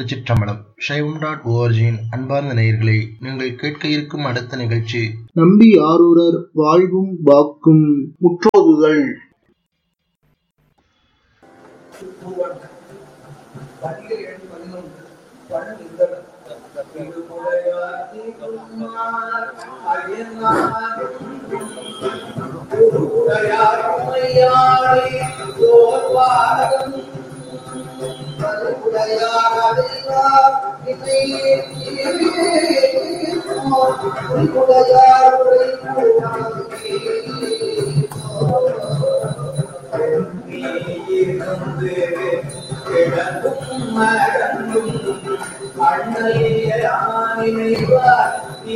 திருச்சிற்றம்பலம் சைவம் டாட் ஓஆர்ஜியின் அன்பார்ந்த நேயர்களே நீங்கள் கேட்க இருக்கும் அடுத்த நிகழ்ச்சி நம்பி ஆரூரர் வாழ்வும் வாக்கும் முற்றோதுதல் பதிகள் எண் பதினொன்று பணமிந்தளம் திருமுறையாதி குமார் அயனார் திருமுறையார் உமையாளை தோல்வாரம் திருமுறையார் அடைவார் இணையே திருமுறையார் உரைக்கும்